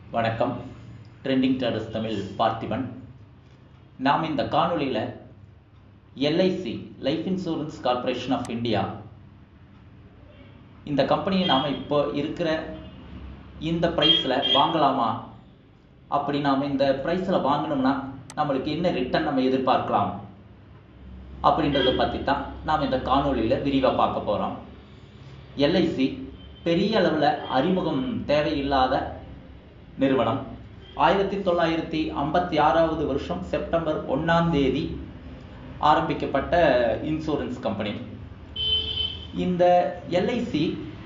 வணக்கம் trending traders Tamil Parthiban நாம் இந்த காணொளியில் LIC life insurance corporation of India இந்த கம்பெனியை நாம் இப்போ இருக்கிற இந்த ப்ரைஸில் வாங்கலாமா அப்படி நாம் இந்த ப்ரைஸில் வாங்கினோம்னா நம்மளுக்கு என்ன ரிட்டர்ன் நம்ம எதிர்பார்க்கலாம் அப்படின்றத பற்றி தான் நாம் இந்த காணொளியில் விரிவாக பார்க்க போகிறோம் எல்ஐசி பெரிய அளவில் அறிமுகம் தேவையில்லாத நிறுவனம் ஆயிரத்தி தொள்ளாயிரத்தி ஐம்பத்தி ஆறாவது வருஷம் செப்டம்பர் ஒன்றாம் தேதி ஆரம்பிக்கப்பட்ட இன்சூரன்ஸ் கம்பெனி இந்த எல்ஐசி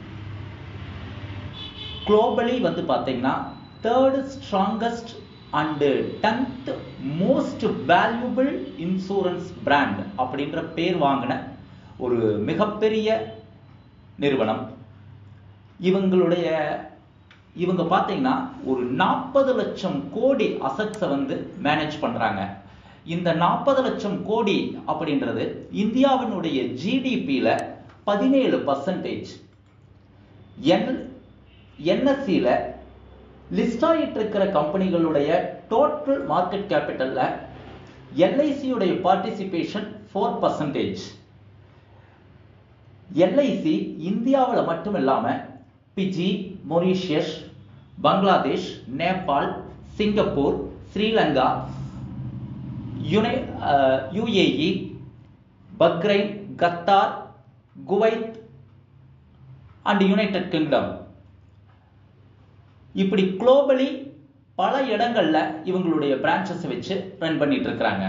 குளோபலி வந்து பார்த்தீங்கன்னா third strongest and tenth most valuable insurance brand அப்படின்ற பேர் வாங்கின ஒரு மிகப்பெரிய நிறுவனம் இவங்களுடைய இவங்க பார்த்தீங்கன்னா ஒரு நாற்பது லட்சம் கோடி அசட்ஸை வந்து மேனேஜ் பண்ணுறாங்க இந்த நாற்பது லட்சம் கோடி அப்படின்றது இந்தியாவினுடைய ஜிடிபியில் பதினேழு பர்சன்டேஜ் என் என்எஸ்சியில் லிஸ்ட் ஆகிட்டு இருக்கிற கம்பெனிகளுடைய டோட்டல் மார்க்கெட் கேபிட்டலில் எல்ஐசியுடைய பார்ட்டிசிபேஷன் ஃபோர் பர்சன்டேஜ் எல்ஐசி இந்தியாவில் மட்டும் இல்லாமல் Fiji Mauritius Bangladesh Nepal Singapore Sri Lanka யுனை UAE Bahrain Qatar Kuwait and United Kingdom இப்படி குளோபலி பல இடங்கள்ல இவங்களுடைய பிரான்ச்சஸ் வச்சு ரன் பண்ணிட்டு இருக்கிறாங்க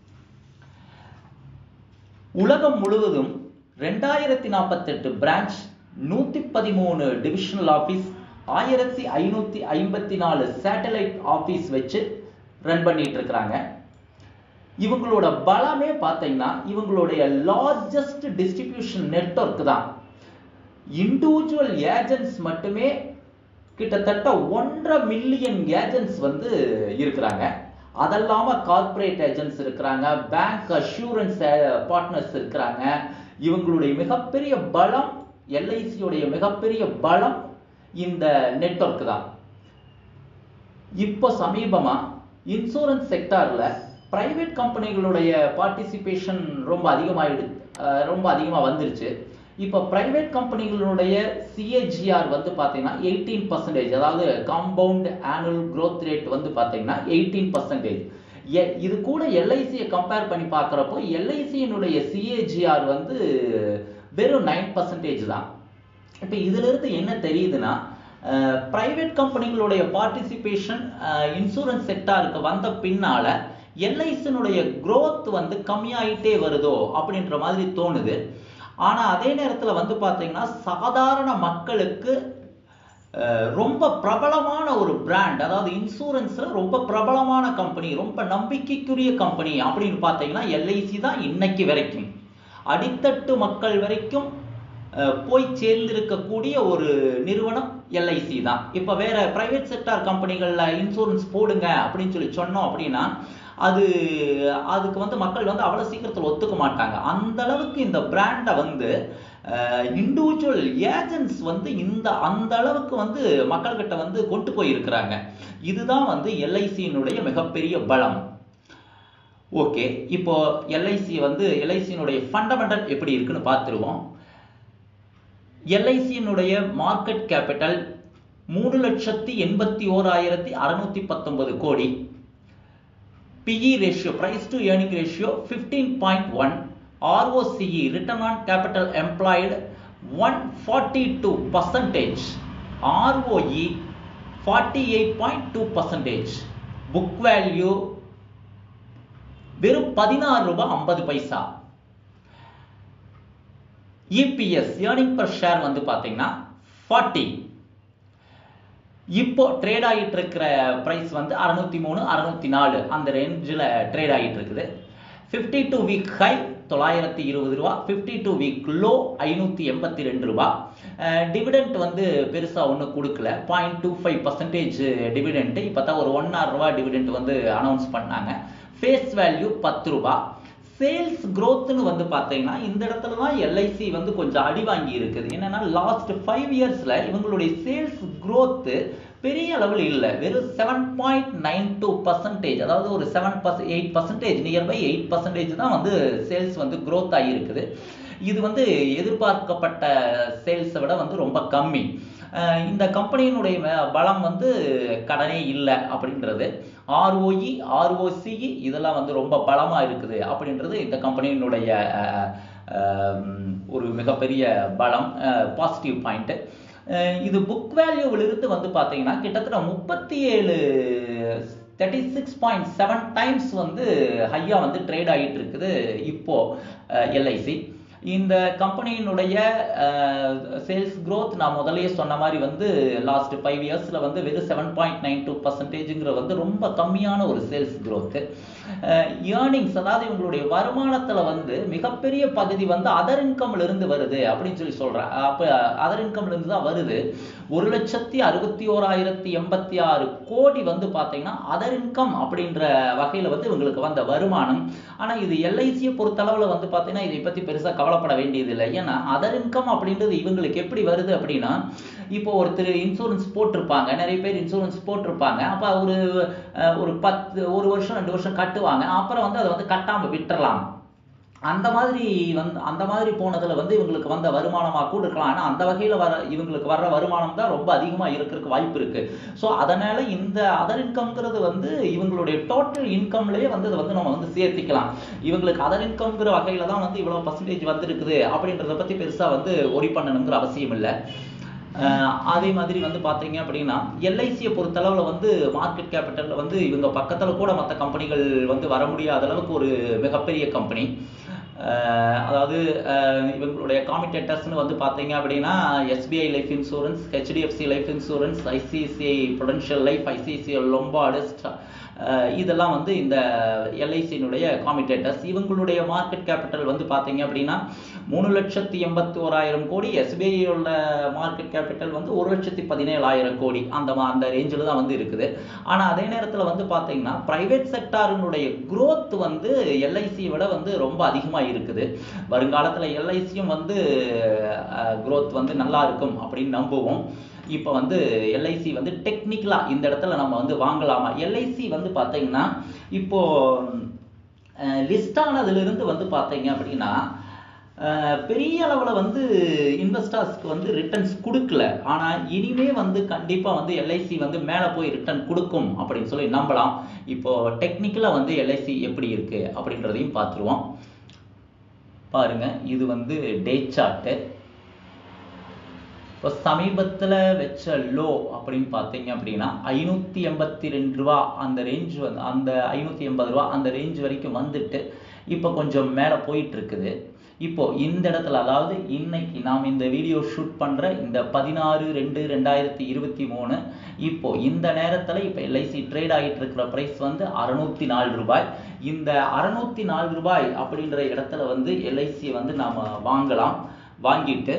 உலகம் முழுவதும் ரெண்டாயிரத்தி நாற்பத்தெட்டு பிரான்ச் நூத்தி பதிமூணு டிவிஷனல் ஆஃபீஸ் ஆயிரத்தி ஐநூத்தி ஐம்பத்தி நாலு சேட்டலைட் ஆஃபீஸ் வச்சு ரன் பண்ணிட்டு இருக்கிறாங்க இவங்களோட பலமே பார்த்தீங்கன்னா இவங்களுடைய லார்ஜஸ்ட் டிஸ்ட்ரிபியூஷன் நெட்ஒர்க் தான் இண்டிவிஜுவல் ஏஜென்ட்ஸ் மட்டுமே கிட்டத்தட்ட ஒன்றரை மில்லியன் ஏஜென்ட்ஸ் வந்து இருக்கிறாங்க அதல்லாம கார்ப்பரேட் ஏஜென்ட்ஸ் இருக்கிறாங்க பேங்க் அஷூரன்ஸ் பார்ட்னர்ஸ் இருக்கிறாங்க இவங்களுடைய மிகப்பெரிய பலம் எல்ஐசியுடைய மிகப்பெரிய பலம் இந்த நெட்ஒர்க் தான் இப்போ சமீபமா இன்சூரன்ஸ் செக்டார்ல பிரைவேட் கம்பெனிகளுடைய பார்ட்டிசிபேஷன் ரொம்ப அதிகமாயிடு ரொம்ப அதிகமாக வந்துருச்சு இப்போ பிரைவேட் கம்பெனிகளுடைய சிஏஜிஆர் வந்து பார்த்தீங்கன்னா எயிட்டீன் பர்சன்டேஜ் அதாவது காம்பவுண்ட் ஆனுவல் க்ரோத் ரேட் வந்து பார்த்தீங்கன்னா எயிட்டீன் பர்சன்டேஜ் இது கூட எல்ஐசியை கம்பேர் பண்ணி பார்க்குறப்போ எல்ஐசியினுடைய சிஏஜிஆர் வந்து வெறும் நைன் பர்சன்டேஜ் தான் இப்போ இதிலிருந்து என்ன தெரியுதுன்னா பிரைவேட் கம்பெனிகளுடைய பார்ட்டிசிபேஷன் இன்சூரன்ஸ் செக்டாருக்கு வந்த பின்னால எல்ஐசினுடைய க்ரோத் வந்து கம்மியாயிட்டே வருதோ அப்படின்ற மாதிரி தோணுது ஆனா அதே நேரத்துல வந்து பாத்தீங்கன்னா சாதாரண மக்களுக்கு ரொம்ப பிரபலமான ஒரு பிராண்ட் அதாவது இன்சூரன்ஸ்ல ரொம்ப பிரபலமான கம்பெனி ரொம்ப நம்பிக்கைக்குரிய கம்பெனி அப்படின்னு பார்த்தீங்கன்னா எல்ஐசி தான் இன்னைக்கு வரைக்கும் அடித்தட்டு மக்கள் வரைக்கும் போய் சேர்ந்திருக்கக்கூடிய ஒரு நிறுவனம் எல்ஐசி தான் இப்போ வேற பிரைவேட் செக்டார் கம்பெனிகள்ல இன்சூரன்ஸ் போடுங்க அப்படின்னு சொல்லி சொன்னோம் அப்படின்னா அது அதுக்கு வந்து மக்கள் வந்து அவ்வளோ சீக்கிரத்தில் ஒத்துக்க மாட்டாங்க அந்த அளவுக்கு இந்த பிராண்டை வந்து இண்டிவிஜுவல் ஏஜென்ட்ஸ் வந்து இந்த அந்த அளவுக்கு வந்து மக்கள்கிட்ட வந்து கொண்டு போயிருக்கிறாங்க இதுதான் வந்து எல்ஐசியினுடைய மிகப்பெரிய பலம் ஓகே இப்போ எல்ஐசி வந்து எல்ஐசியினுடைய ஃபண்டமெண்டல் எப்படி இருக்குன்னு பார்த்துருவோம் எல்ஐசியினுடைய மார்க்கெட் கேபிட்டல் மூணு லட்சத்தி எண்பத்தி ஓராயிரத்தி அறுநூத்தி பத்தொன்பது கோடி PE ratio, price to earning ratio 15.1, ROCE, return on capital employed 142 percentage, ROE 48.2 percentage, book value வெறும் பதினாறு ரூபாய் ஐம்பது paisa EPS earning per share வந்து பார்த்தீங்கன்னா ஃபார்ட்டி இப்போ ட்ரேட் ஆகிட்டு இருக்கிற ப்ரைஸ் வந்து அறுநூத்தி மூணு அறுநூத்தி நாலு அந்த ரேஞ்சில் ட்ரேட் ஆகிட்டு இருக்குது ஃபிஃப்டி டூ வீக் ஹை தொள்ளாயிரத்தி இருபது ரூபா ஃபிஃப்டி டூ வீக் லோ ஐநூற்றி எண்பத்தி ரெண்டு ரூபா டிவிடெண்ட் வந்து பெருசாக ஒன்றும் கொடுக்கல point two five percentage dividend இப்போ தான் ஒரு ஒன் ஆறு ரூபா டிவிடெண்ட் வந்து அனௌன்ஸ் பண்ணாங்க ஃபேஸ் வேல்யூ பத்து ரூபா சேல்ஸ் growthன்னு வந்து பார்த்தீங்கன்னா இந்த இடத்துல தான் எல்ஐசி வந்து கொஞ்சம் அடி வாங்கி இருக்குது என்னன்னா லாஸ்ட் ஃபைவ் இயர்ஸ்ல இவங்களுடைய சேல்ஸ் growth பெரிய அளவில் இல்லை வெறும் seven point nine two percentage அதாவது ஒரு செவன் பர்ச eight percentage nearby eight percentage தான் வந்து சேல்ஸ் வந்து growth ஆகியிருக்குது இது வந்து எதிர்பார்க்கப்பட்ட சேல்ஸை விட வந்து ரொம்ப கம்மி அஹ் இந்த கம்பெனியினுடைய ம- பலம் வந்து கடனே இல்லை அப்படின்றது ஆர்ஓஇ ஆர்ஓசிஇ இதெல்லாம் வந்து ரொம்ப பலமா இருக்குது அப்படின்றது இந்த கம்பெனியினுடைய அஹ், அஹ், ஒரு மிகப்பெரிய பலம் பாசிட்டிவ் பாயிண்ட் இது புக் வேல்யூவிலிருந்து வந்து பார்த்தீங்கன்னா கிட்டத்தட்ட முப்பத்தி ஏழு thirty six point seven times வந்து ஹையாக வந்து ட்ரேட் ஆகிட்டு இருக்குது இப்போ எல்ஐசி இந்த கம்பெனியினுடைய சேல்ஸ் growth நான் முதல்லயே சொன்ன மாதிரி வந்து லாஸ்ட் ஃபைவ் இயர்ஸில் வந்து வெறும் செவன் பாயிண்ட் நைன் டூ பர்சன்டேஜுங்கிற வந்து ரொம்ப கம்மியான ஒரு சேல்ஸ் growth ஏர்னிங்ஸ் அதாவது இவங்களுடைய வருமானத்துல வந்து மிகப்பெரிய பகுதி வந்து அதர் இன்கம்ல இருந்து வருது அப்படின்னு சொல்லி சொல்றேன் அப்ப அதர் இன்கம்ல இருந்து தான் வருது ஒரு லட்சத்தி அறுபத்தி ஓராயிரத்தி எண்பத்தி ஆறு கோடி வந்து பாத்தீங்கன்னா அதர் இன்கம் அப்படின்ற வகையில வந்து இவங்களுக்கு வந்த வருமானம் ஆனா இது எல்ஐசியை பொறுத்தளவுல வந்து பாத்தீங்கன்னா இதை பத்தி பெருசா கவலைப்பட வேண்டியது இல்லை ஏன்னா அதர் இன்கம் அப்படின்றது இவங்களுக்கு எப்படி வருது அப்படின்னா இப்போ ஒருத்தர் இன்சூரன்ஸ் போட்டிருப்பாங்க நிறைய பேர் இன்சூரன்ஸ் போட்டிருப்பாங்க அப்ப ஒரு அஹ், ஒரு பத்து ஒரு வருஷம் ரெண்டு வருஷம் கட்டுவாங்க அப்புறம் வந்து அதை வந்து கட்டாம விட்டுறலாம் அந்த மாதிரி வந்து அந்த மாதிரி போனதுல வந்து இவங்களுக்கு வந்த வருமானமா கூட இருக்கலாம் ஆனா அந்த வகையில வர இவங்களுக்கு வர்ற வருமானம் தான் ரொம்ப அதிகமா இருக்கிறதுக்கு வாய்ப்பு இருக்கு ஸோ அதனால இந்த அதர் இன்கம்ங்கிறது வந்து இவங்களுடைய டோட்டல் இன்கம்லயே வந்து அதை வந்து நம்ம வந்து சேர்த்திக்கலாம் இவங்களுக்கு அதர் இன்கம்ங்கிற வகையில தான் வந்து இவ்வளவு பர்சன்டேஜ் வந்திருக்குது அப்படின்றத பத்தி பெருசா வந்து ஒரி பண்ணணுங்கிற அவசியம் இல்லை அஹ் அதே மாதிரி வந்து பார்த்தீங்க அப்படின்னா எல்ஐசியை பொறுத்தளவுல வந்து மார்க்கெட் கேபிட்டல்ல வந்து இவங்க பக்கத்துல கூட மற்ற கம்பெனிகள் வந்து வர முடியாத அளவுக்கு ஒரு மிகப்பெரிய கம்பெனி அதாவது அஹ் இவங்களுடைய காமிடேட்டர்ஸ்னு வந்து பார்த்தீங்க அப்படின்னா SBI life insurance HDFC life insurance ICICI Prudential life ICICI Lombard அஹ் இதெல்லாம் வந்து இந்த எல்ஐசியினுடைய காமிடேட்டர்ஸ் இவங்களுடைய மார்க்கெட் கேபிட்டல் வந்து பார்த்தீங்க அப்படின்னா மூணு லட்சத்தி எண்பத்தி ஓராயிரம் கோடி எஸ்பிஐயோட மார்க்கெட் கேபிட்டல் வந்து ஒரு லட்சத்தி பதினேழாயிரம் கோடி அந்த மா- அந்த ரேஞ்சில் தான் வந்து இருக்குது ஆனால் அதே நேரத்தில் வந்து பார்த்தீங்கன்னா பிரைவேட் செக்டாரினுடைய growth வந்து எல்ஐசியை விட வந்து ரொம்ப அதிகமாக இருக்குது வருங்காலத்தில் எல்ஐசியும் வந்து growth வந்து நல்லா இருக்கும் அப்படின்னு நம்புவோம் இப்போ வந்து எல்ஐசி வந்து டெக்னிக்கலாக இந்த இடத்துல நம்ம வந்து வாங்கலாமா எல்ஐசி வந்து பார்த்தீங்கன்னா இப்போ லிஸ்ட் ஆனதுலேருந்து வந்து பார்த்தீங்க அப்படின்னா அஹ், பெரிய அளவில் வந்து இன்வெஸ்டர்ஸ்க்கு வந்து ரிட்டர்ன்ஸ் கொடுக்கல ஆனால் இனிமே வந்து கண்டிப்பாக வந்து எல்ஐசி வந்து மேலே போய் ரிட்டர்ன் கொடுக்கும் அப்படின்னு சொல்லி நம்பலாம் இப்போ டெக்னிக்கலாக வந்து எல்ஐசி எப்படி இருக்கு அப்படின்றதையும் பார்த்துருவோம் பாருங்க இது வந்து டே சார்ட்டு இப்போ சமீபத்தில் வச்ச லோ அப்படின்னு பார்த்தீங்க அப்படின்னா ஐநூற்றி எண்பத்தி ரெண்டு ரூபா அந்த ரேஞ்ச் வந்து அந்த ஐநூற்றி எண்பது ரூபா அந்த ரேஞ்ச் வரைக்கும் வந்துட்டு இப்போ கொஞ்சம் மேலே போயிட்டு இருக்குது இப்போ இந்த இடத்துல அதாவது இன்னைக்கு நாம் இந்த வீடியோ ஷூட் பண்ற இந்த பதினாறு ரெண்டு ரெண்டாயிரத்தி இருபத்தி மூணு இப்போ இந்த நேரத்துல இப்போ எல்ஐசி ட்ரேட் ஆகிட்டு இருக்கிற பிரைஸ் வந்து அறுநூத்தி நாலு ரூபாய் இந்த அறுநூத்தி நாலு ரூபாய் அப்படின்ற இடத்துல வந்து எல்ஐசி வந்து நாம வாங்கலாம் வாங்கிட்டு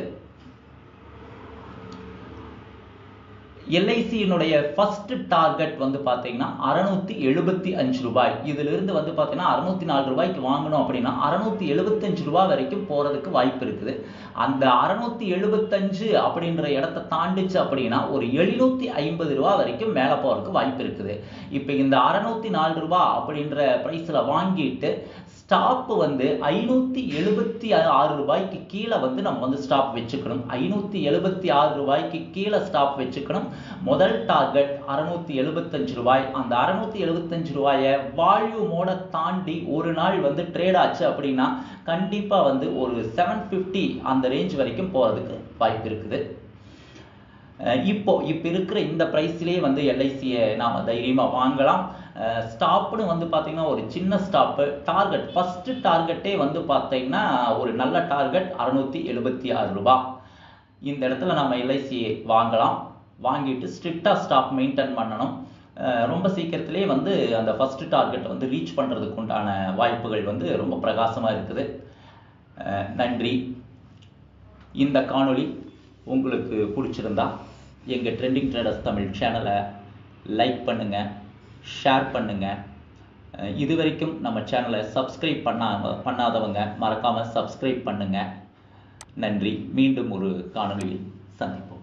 எல்ஐசியினுடைய ஃபர்ஸ்ட் டார்கெட் வந்து பார்த்தீங்கன்னா அறுநூத்தி எழுபத்தி அஞ்சு ரூபாய் இதுல இருந்து வந்து பார்த்தீங்கன்னா அறுநூத்தி நாலு ரூபாய்க்கு வாங்கணும் அப்படின்னா அறுநூத்தி எழுபத்தஞ்சு ரூபாய் வரைக்கும் போறதுக்கு வாய்ப்பு இருக்குது அந்த அறுநூத்தி எழுபத்தஞ்சு அப்படின்ற இடத்த தாண்டிச்சு அப்படின்னா ஒரு எழுநூத்தி ஐம்பது ரூபாய் வரைக்கும் மேலே போறதுக்கு வாய்ப்பு இருக்குது இப்போ இந்த அறுநூத்தி நாலு ரூபாய் அப்படின்ற பிரைஸ்ல வாங்கிட்டு ஸ்டாப் வந்து ஐநூத்தி எழுபத்தி ஆறு ரூபாய்க்கு கீழே வந்து நம்ம வந்து ஸ்டாப் வச்சுக்கணும் ஐநூத்தி எழுபத்தி ஆறு ரூபாய்க்கு கீழே ஸ்டாப் வச்சுக்கணும் முதல் டார்கெட் அறுநூத்தி எழுபத்தஞ்சு ரூபாய் அந்த அறுநூத்தி எழுபத்தஞ்சு ரூபாயை வால்யூமோட தாண்டி ஒரு நாள் வந்து ட்ரேட் ஆச்சு அப்படின்னா கண்டிப்பா வந்து ஒரு செவன் ஃபிஃப்டி அந்த ரேஞ்ச் வரைக்கும் போறதுக்கு வாய்ப்பு இருக்குது அஹ் இப்போ இப்போ இருக்கிற இந்த ப்ரைஸ்லேயே வந்து எல்ஐசியை நாம் தைரியமாக வாங்கலாம் ஸ்டாப்னு வந்து பார்த்தீங்கன்னா ஒரு சின்ன ஸ்டாப்பு டார்கெட் ஃபர்ஸ்ட் டார்கெட்டே வந்து பார்த்தீங்கன்னா ஒரு நல்ல டார்கெட் அறுநூத்தி எழுபத்தி ஆறு ரூபாய் இந்த இடத்துல நம்ம எல்ஐசி வாங்கலாம் வாங்கிட்டு ஸ்ட்ரிக்டாக ஸ்டாப் மெயின்டைன் பண்ணணும் அஹ் ரொம்ப சீக்கிரத்திலே வந்து அந்த ஃபர்ஸ்ட் டார்கெட் வந்து ரீச் பண்ணுறதுக்கு உண்டான வாய்ப்புகள் வந்து ரொம்ப பிரகாசமாக இருக்குது அஹ் நன்றி இந்த காணொளி உங்களுக்கு பிடிச்சிருந்தா எங்கள் ட்ரெண்டிங் ட்ரேடர்ஸ் தமிழ் சேனலை லைக் பண்ணுங்கள் ஷேர் பண்ணுங்கள் அஹ் இது வரைக்கும் நம்ம சேனலை சப்ஸ்கிரைப் பண்ணாம பண்ணாதவங்க மறக்காமல் சப்ஸ்கிரைப் பண்ணுங்கள் நன்றி மீண்டும் ஒரு காணொளியில் சந்திப்போம்